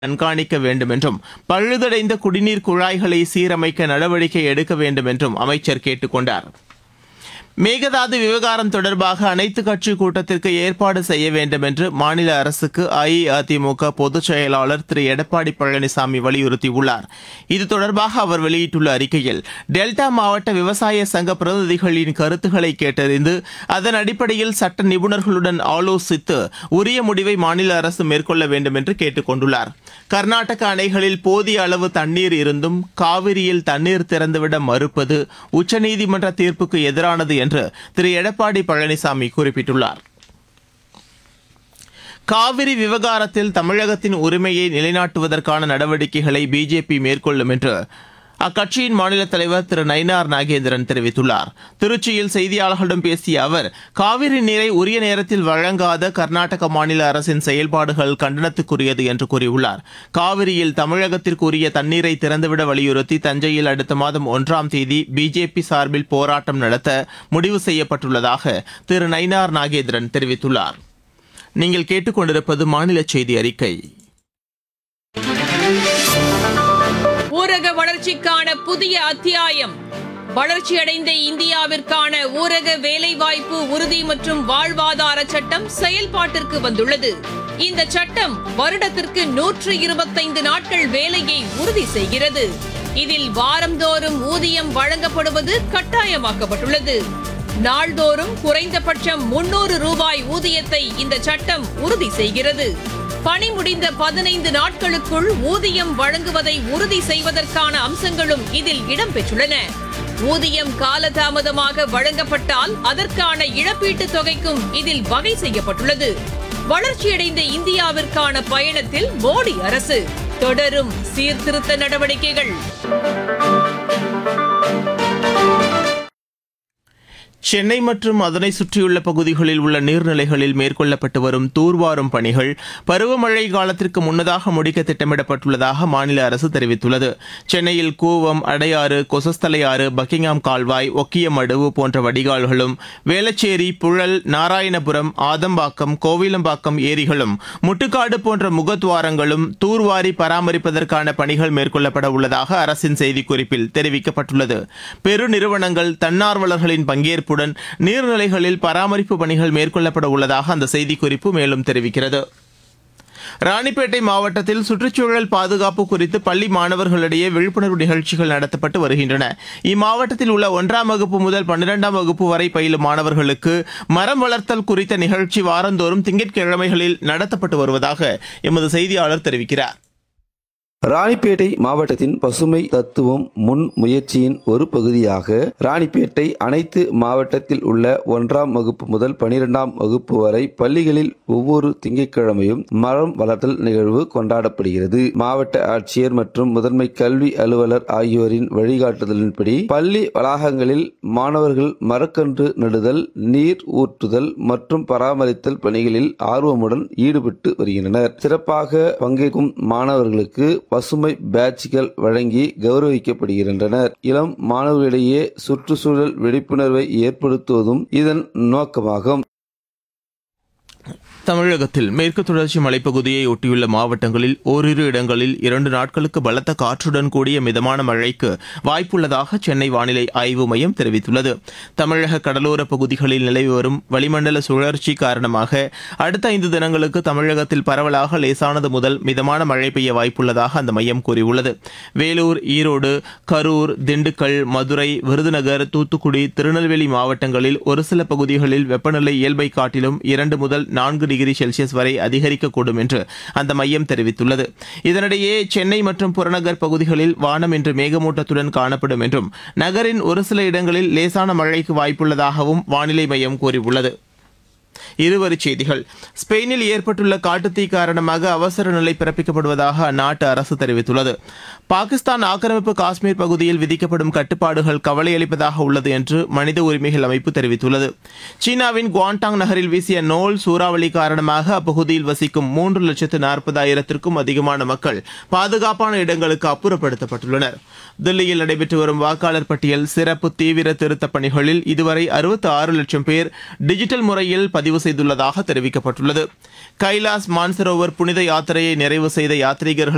கண்காணிக்க வேண்டும் என்றும் பழுதடைந்த குடிநீர் குழாய்களை சீரமைக்க நடவடிக்கை எடுக்க வேண்டும் என்றும் அமைச்சர் கேட்டுக் கொண்டார் மேகதாது விவகாரம் தொடர்பாக அனைத்துக் கட்சி கூட்டத்திற்கு ஏற்பாடு செய்ய வேண்டும் என்று மாநில அரசுக்கு அஇஅதிமுக பொதுச் செயலாளர் திரு எடப்பாடி பழனிசாமி வலியுறுத்தியுள்ளார் இது தொடர்பாக அவர் வெளியிட்டுள்ள அறிக்கையில் டெல்டா மாவட்ட விவசாய சங்க பிரதிநிதிகளின் கருத்துக்களை கேட்டறிந்து அதன் அடிப்படையில் சட்ட நிபுணர்களுடன் ஆலோசித்து உரிய முடிவை மாநில அரசு மேற்கொள்ள வேண்டும் என்று கேட்டுக் கொண்டுள்ளார் கர்நாடக அணைகளில் போதிய அளவு தண்ணீர் இருந்தும் காவிரியில் தண்ணீர் திறந்துவிட மறுப்பது உச்சநீதிமன்ற தீர்ப்புக்கு எதிரானது என்று திரு எடப்பாடி பழனிசாமி குறிப்பிட்டுள்ளார் காவிரி விவகாரத்தில் தமிழகத்தின் உரிமையை நிலைநாட்டுவதற்கான நடவடிக்கைகளை பிஜேபி மேற்கொள்ளும் என்று அக்கட்சியின் மாநில தலைவர் திரு நயினார் நாகேந்திரன் தெரிவித்துள்ளார் திருச்சியில் செய்தியாளர்களிடம் பேசிய அவர் காவிரி நீரை உரிய நேரத்தில் வழங்காத கர்நாடக மாநில அரசின் செயல்பாடுகள் கண்டனத்துக்குரியது என்று கூறியுள்ளார் காவிரியில் தமிழகத்திற்கு உரிய தண்ணீரை திறந்துவிட வலியுறுத்தி தஞ்சையில் அடுத்த மாதம் ஒன்றாம் தேதி பிஜேபி சார்பில் போராட்டம் நடத்த முடிவு செய்யப்பட்டுள்ளதாக திரு நயினார் நாகேந்திரன் தெரிவித்துள்ளார் நீங்கள் கேட்டுக்கொண்டிருப்பது மாநில செய்தி அறிக்கை ஊரக வளர்ச்சிக்கான புதிய அத்தியாயம் வளர்ச்சியடைந்த இந்தியாவிற்கான ஊரக வேலைவாய்ப்பு உறுதி மற்றும் வாழ்வாதார சட்டம் செயல்பாட்டிற்கு வந்துள்ளது இந்த சட்டம் வருடத்திற்கு நூற்று இருபத்தைந்து நாட்கள் வேலையை உறுதி செய்கிறது இதில் வாரந்தோறும் ஊதியம் வழங்கப்படுவது கட்டாயமாக்கப்பட்டுள்ளது நாள்தோறும் குறைந்தபட்சம் முன்னூறு ரூபாய் ஊதியத்தை இந்த சட்டம் உறுதி செய்கிறது பணி முடிந்த பதினைந்து நாட்களுக்குள் ஊதியம் வழங்குவதை உறுதி செய்வதற்கான அம்சங்களும் இதில் இடம்பெற்றுள்ளன ஊதியம் காலதாமதமாக வழங்கப்பட்டால் அதற்கான இழப்பீட்டுத் தொகைக்கும் இதில் வகை செய்யப்பட்டுள்ளது வளர்ச்சியடைந்த இந்தியாவிற்கான பயணத்தில் மோடி அரசு தொடரும் சீர்திருத்த நடவடிக்கைகள் சென்னை மற்றும் அதனை சுற்றியுள்ள பகுதிகளில் உள்ள நீர்நிலைகளில் மேற்கொள்ளப்பட்டு வரும் தூர்வாரும் பணிகள் பருவமழை காலத்திற்கு முன்னதாக முடிக்க திட்டமிடப்பட்டுள்ளதாக மாநில அரசு தெரிவித்துள்ளது சென்னையில் கூவம் அடையாறு கொசஸ்தலையாறு பக்கிங்ஹாம் கால்வாய் ஒக்கியமடுவு போன்ற வடிகால்களும் வேளச்சேரி புழல் நாராயணபுரம் ஆதம்பாக்கம் கோவிலம்பாக்கம் ஏரிகளும் முட்டுக்காடு போன்ற முகத்துவாரங்களும் தூர்வாரி பராமரிப்பதற்கான பணிகள் மேற்கொள்ளப்பட உள்ளதாக அரசின் செய்திக்குறிப்பில் தெரிவிக்கப்பட்டுள்ளது பெருநிறுவனங்கள் தன்னார்வலர்களின் பங்கேற்புடன் நீர்நிலைகளில் பராமரிப்பு பணிகள் மேற்கொள்ளப்பட உள்ளதாக அந்த செய்திக்குறிப்பு மேலும் தெரிவிக்கிறது ராணிப்பேட்டை மாவட்டத்தில் சுற்றுச்சூழல் பாதுகாப்பு குறித்து பள்ளி மாணவர்களிடையே விழிப்புணர்வு நிகழ்ச்சிகள் நடத்தப்பட்டு வருகின்றன இம்மாவட்டத்தில் உள்ள ஒன்றாம் வகுப்பு முதல் பன்னிரெண்டாம் வகுப்பு வரை பயிலும் மாணவர்களுக்கு மரம் வளர்த்தல் குறித்த நிகழ்ச்சி வாரந்தோறும் திங்கட்கிழமைகளில் நடத்தப்பட்டு வருவதாக எமது செய்தியாளர் தெரிவிக்கிறார் ராணிப்பேட்டை மாவட்டத்தின் பசுமை தத்துவம் முன் முயற்சியின் ஒரு பகுதியாக ராணிப்பேட்டை அனைத்து மாவட்டத்தில் உள்ள ஒன்றாம் வகுப்பு முதல் பனிரெண்டாம் வகுப்பு வரை பள்ளிகளில் ஒவ்வொரு திங்கட்கிழமையும் மரம் வளர்த்தல் நிகழ்வு கொண்டாடப்படுகிறது மாவட்ட ஆட்சியர் மற்றும் முதன்மை கல்வி அலுவலர் ஆகியோரின் வழிகாட்டுதலின்படி பள்ளி வளாகங்களில் மாணவர்கள் மரக்கன்று நடுதல் நீர் ஊற்றுதல் மற்றும் பராமரித்தல் பணிகளில் ஆர்வமுடன் ஈடுபட்டு வருகின்றனர் சிறப்பாக பங்கேற்கும் மாணவர்களுக்கு பசுமை பேட்ஜ்கள் வழங்கி கௌரவிக்கப்படுகின்றனர் இளம் மாணவர்களிடையே சுற்றுச்சூழல் விழிப்புணர்வை ஏற்படுத்துவதும் இதன் நோக்கமாகும் தமிழகத்தில் மேற்கு தொடர்ச்சி மலைப்பகுதியை ஒட்டியுள்ள மாவட்டங்களில் ஓரிரு இடங்களில் இரண்டு நாட்களுக்கு பலத்த காற்றுடன் கூடிய மிதமான மழைக்கு வாய்ப்புள்ளதாக சென்னை வானிலை ஆய்வு மையம் தெரிவித்துள்ளது தமிழக கடலோர பகுதிகளில் நிலவி வரும் வளிமண்டல சுழற்சி காரணமாக அடுத்த ஐந்து தினங்களுக்கு தமிழகத்தில் பரவலாக லேசானது முதல் மிதமான மழை பெய்ய வாய்ப்புள்ளதாக அந்த மையம் கூறியுள்ளது வேலூர் ஈரோடு கரூர் திண்டுக்கல் மதுரை விருதுநகர் தூத்துக்குடி திருநெல்வேலி மாவட்டங்களில் ஒரு சில பகுதிகளில் வெப்பநிலை இயல்பை காட்டிலும் இரண்டு முதல் நான்கு டிகிரி செல்சியஸ் வரை அதிகரிக்கக்கூடும் என்று அந்த மையம் தெரிவித்துள்ளது இதனிடையே சென்னை மற்றும் புறநகர் பகுதிகளில் வானம் இன்று மேகமூட்டத்துடன் காணப்படும் என்றும் நகரின் ஒரு சில இடங்களில் லேசான மழைக்கு வாய்ப்புள்ளதாகவும் வானிலை மையம் கூறியுள்ளது இருவரிச் செய்திகள் ஸ்பெயினில் ஏற்பட்டுள்ள காட்டுத்தீ காரணமாக அவசர நிலை பிறப்பிக்கப்படுவதாக அந்நாட்டு அரசு தெரிவித்துள்ளது பாகிஸ்தான் ஆக்கிரமிப்பு காஷ்மீர் பகுதியில் விதிக்கப்படும் கட்டுப்பாடுகள் கவலையளிப்பதாக உள்ளது என்று மனித உரிமைகள் அமைப்பு தெரிவித்துள்ளது சீனாவின் குவாண்டாங் நகரில் வீசிய நோல் சூறாவளி காரணமாக அப்பகுதியில் வசிக்கும் மூன்று லட்சத்து நாற்பதாயிரத்திற்கும் அதிகமான மக்கள் பாதுகாப்பான இடங்களுக்கு அப்புறப்படுத்தப்பட்டுள்ளனர் தில்லியில் நடைபெற்று வரும் வாக்காளர் பட்டியல் சிறப்பு தீவிர திருத்தப் பணிகளில் இதுவரை அறுபத்தி ஆறு லட்சம் பேர் டிஜிட்டல் முறையில் பதிவு செய்துள்ளதாக தெரிவிக்கப்பட்டுள்ளது கைலாஸ் மான்சரோவர் புனித யாத்திரையை நிறைவு செய்த யாத்ரீகர்கள்